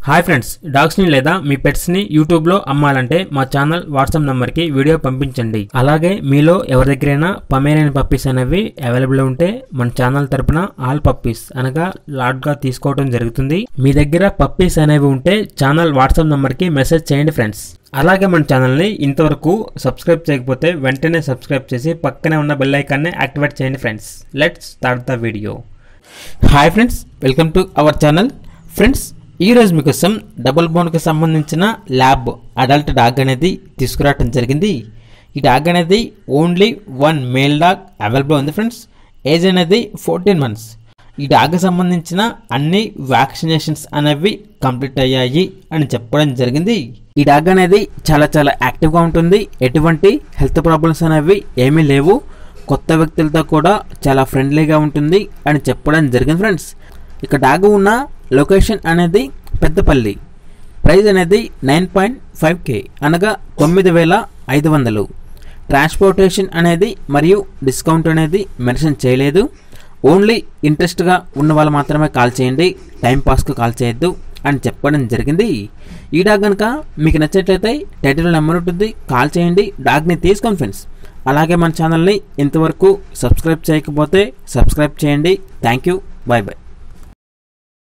hi friends డాగ్స్ని లేదా మీ పెట్స్ని యూట్యూబ్లో అమ్మాలంటే మా ఛానల్ వాట్సాప్ నెంబర్కి వీడియో పంపించండి అలాగే మీలో ఎవరి దగ్గరైనా పమేరియన్ పప్పీస్ అనేవి అవైలబుల్ ఉంటే మన ఛానల్ తరపున ఆల్ పప్పీస్ అనగా లాట్గా తీసుకోవడం జరుగుతుంది మీ దగ్గర పప్పీస్ అనేవి ఉంటే ఛానల్ వాట్సాప్ నెంబర్కి మెసేజ్ చేయండి ఫ్రెండ్స్ అలాగే మన ఛానల్ని ఇంతవరకు సబ్స్క్రైబ్ చేయకపోతే వెంటనే సబ్స్క్రైబ్ చేసి పక్కనే ఉన్న బెల్ ఐకాన్ని యాక్టివేట్ చేయండి friends let's start the video hi friends welcome to our channel friends ఈరోజు మీకోసం డబుల్ బోన్కి సంబంధించిన ల్యాబ్ అడల్ట్ డాగ్ అనేది తీసుకురావడం జరిగింది ఈ డాగ్ అనేది only one male dog available ఉంది ఫ్రెండ్స్ ఏజ్ అనేది ఫోర్టీన్ మంత్స్ ఈ డాగ్కి సంబంధించిన అన్ని వ్యాక్సినేషన్స్ అనేవి కంప్లీట్ అయ్యాయి అని చెప్పడం జరిగింది ఈ డాగ్ అనేది చాలా చాలా యాక్టివ్గా ఉంటుంది ఎటువంటి హెల్త్ ప్రాబ్లమ్స్ అనేవి ఏమీ లేవు కొత్త వ్యక్తులతో కూడా చాలా ఫ్రెండ్లీగా ఉంటుంది అని చెప్పడం జరిగింది ఫ్రెండ్స్ ఇక డాగ్ ఉన్న లొకేషన్ అనేది పెద్దపల్లి ప్రైస్ అనేది నైన్ పాయింట్ ఫైవ్ కే అనగా తొమ్మిది వేల ఐదు వందలు ట్రాన్స్పోర్టేషన్ అనేది మరియు డిస్కౌంట్ అనేది మెన్షన్ చేయలేదు ఓన్లీ ఇంట్రెస్ట్గా ఉన్న వాళ్ళు మాత్రమే కాల్ చేయండి టైం పాస్కు కాల్ చేయొద్దు అని చెప్పడం జరిగింది ఈ డాగ్ కనుక మీకు నచ్చట్లయితే టైటిల్ నెంబర్ ఉంటుంది కాల్ చేయండి డాగ్ని తీసుకోండి ఫ్రెండ్స్ అలాగే మన ఛానల్ని ఇంతవరకు సబ్స్క్రైబ్ చేయకపోతే సబ్స్క్రైబ్ చేయండి థ్యాంక్ యూ బాయ్ బాయ్